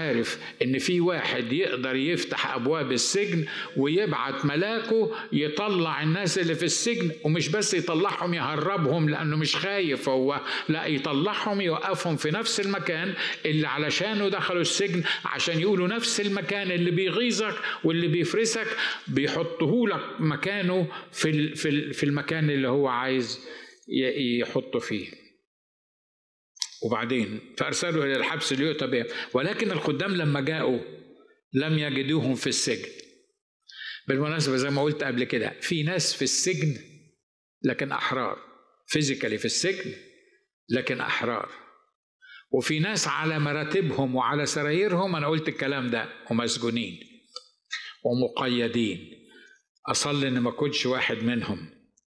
عارف ان في واحد يقدر يفتح ابواب السجن ويبعت ملاكه يطلع الناس اللي في السجن ومش بس يطلعهم يهربهم لانه مش خايف هو لا يطلعهم يوقفهم في نفس المكان اللي علشانه دخلوا السجن عشان يقولوا نفس المكان اللي بيغيظك واللي بيفرسك بيحطه لك مكانه في في المكان اللي هو عايز يحطه فيه وبعدين فأرسلوا إلى الحبس ليؤتى بهم ولكن الخدام لما جاءوا لم يجدوهم في السجن بالمناسبة زي ما قلت قبل كده في ناس في السجن لكن أحرار فيزيكالي في السجن لكن أحرار وفي ناس على مراتبهم وعلى سرايرهم أنا قلت الكلام ده ومسجونين ومقيدين أصلي إن ما كنتش واحد منهم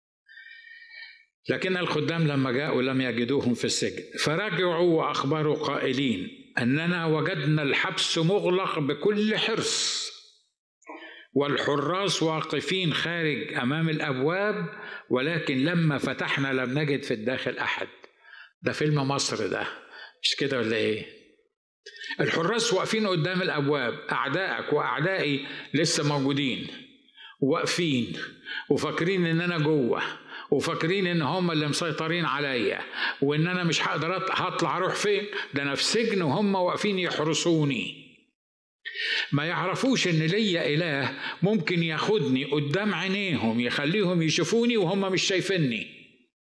لكن الخدام لما جاءوا لم يجدوهم في السجن فرجعوا واخبروا قائلين اننا وجدنا الحبس مغلق بكل حرص والحراس واقفين خارج امام الابواب ولكن لما فتحنا لم نجد في الداخل احد ده فيلم مصر ده مش كده ولا ايه الحراس واقفين قدام الابواب اعدائك واعدائي لسه موجودين واقفين وفاكرين ان انا جوه وفاكرين ان هم اللي مسيطرين عليا وان انا مش هقدر هطلع اروح فين ده انا في سجن وهم واقفين يحرسوني ما يعرفوش ان ليا اله ممكن ياخدني قدام عينيهم يخليهم يشوفوني وهم مش شايفيني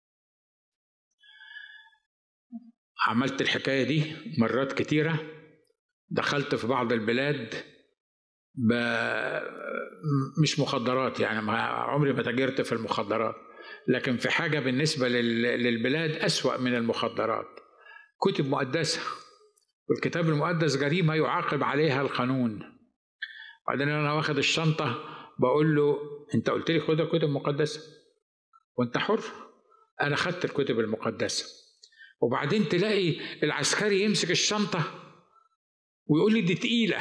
عملت الحكايه دي مرات كتيره دخلت في بعض البلاد ب... مش مخدرات يعني ما عمري ما تاجرت في المخدرات لكن في حاجة بالنسبة للبلاد أسوأ من المخدرات كتب مقدسة والكتاب المقدس جريمة يعاقب عليها القانون بعدين أنا واخد الشنطة بقول له أنت قلت لي خد كتب مقدسة وأنت حر أنا خدت الكتب المقدسة وبعدين تلاقي العسكري يمسك الشنطة ويقول لي دي تقيلة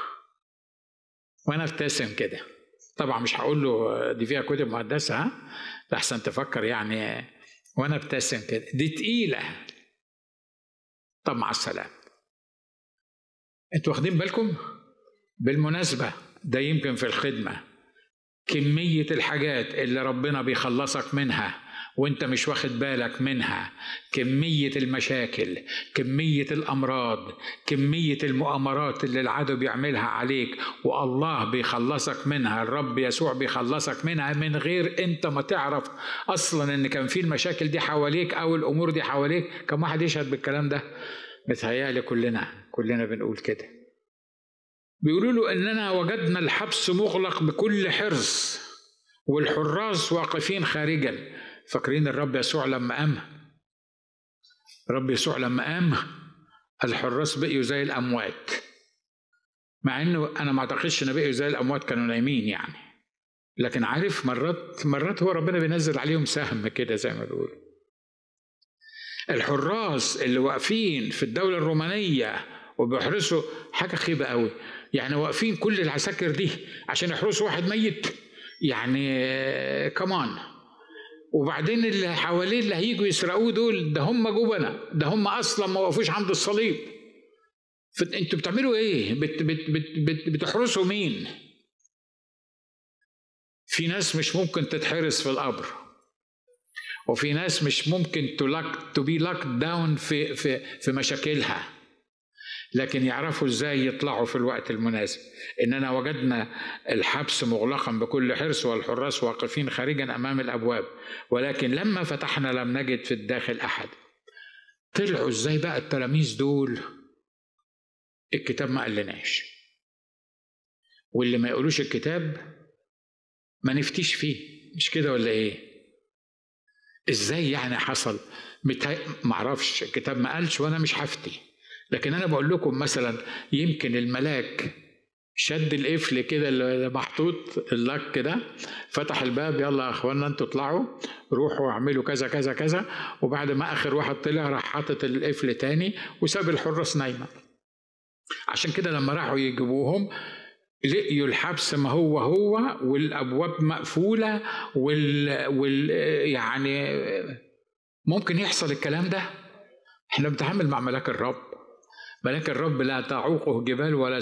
وأنا ابتسم كده طبعا مش هقول له دي فيها كتب مقدسة ها لحسن تفكر يعني وانا ابتسم كده دي تقيله طب مع السلامه انتوا واخدين بالكم بالمناسبه ده يمكن في الخدمه كميه الحاجات اللي ربنا بيخلصك منها وانت مش واخد بالك منها كمية المشاكل كمية الأمراض كمية المؤامرات اللي العدو بيعملها عليك والله بيخلصك منها الرب يسوع بيخلصك منها من غير انت ما تعرف أصلا ان كان في المشاكل دي حواليك أو الأمور دي حواليك كم واحد يشهد بالكلام ده متهيألي كلنا كلنا بنقول كده بيقولوا له اننا وجدنا الحبس مغلق بكل حرص والحراس واقفين خارجا فاكرين الرب يسوع لما قام الرب يسوع لما قام الحراس بقيوا زي الاموات مع انه انا ما اعتقدش ان بقيوا زي الاموات كانوا نايمين يعني لكن عارف مرات مرات هو ربنا بينزل عليهم سهم كده زي ما بيقولوا الحراس اللي واقفين في الدوله الرومانيه وبيحرسوا حاجه خيبه قوي يعني واقفين كل العساكر دي عشان يحرسوا واحد ميت يعني كمان وبعدين اللي حواليه اللي هيجوا يسرقوه دول ده هم جبنة ده هم اصلا ما وقفوش عند الصليب انتوا بتعملوا ايه بت بت بت بت بتحرسوا مين في ناس مش ممكن تتحرس في القبر وفي ناس مش ممكن تو بي لاك داون في في في مشاكلها لكن يعرفوا ازاي يطلعوا في الوقت المناسب اننا وجدنا الحبس مغلقا بكل حرص والحراس واقفين خارجا امام الابواب ولكن لما فتحنا لم نجد في الداخل احد طلعوا ازاي بقى التلاميذ دول الكتاب ما قالناش واللي ما يقولوش الكتاب ما نفتيش فيه مش كده ولا ايه ازاي يعني حصل معرفش الكتاب ما قالش وانا مش هفتي لكن انا بقول لكم مثلا يمكن الملاك شد القفل كده اللي محطوط اللك كده فتح الباب يلا يا اخوانا انتوا اطلعوا روحوا اعملوا كذا كذا كذا وبعد ما اخر واحد طلع راح حاطط القفل تاني وساب الحراس نايمه عشان كده لما راحوا يجيبوهم لقيوا الحبس ما هو هو والابواب مقفوله وال, وال يعني ممكن يحصل الكلام ده احنا بنتعامل مع ملاك الرب ولكن الرب لا تعوقه جبال ولا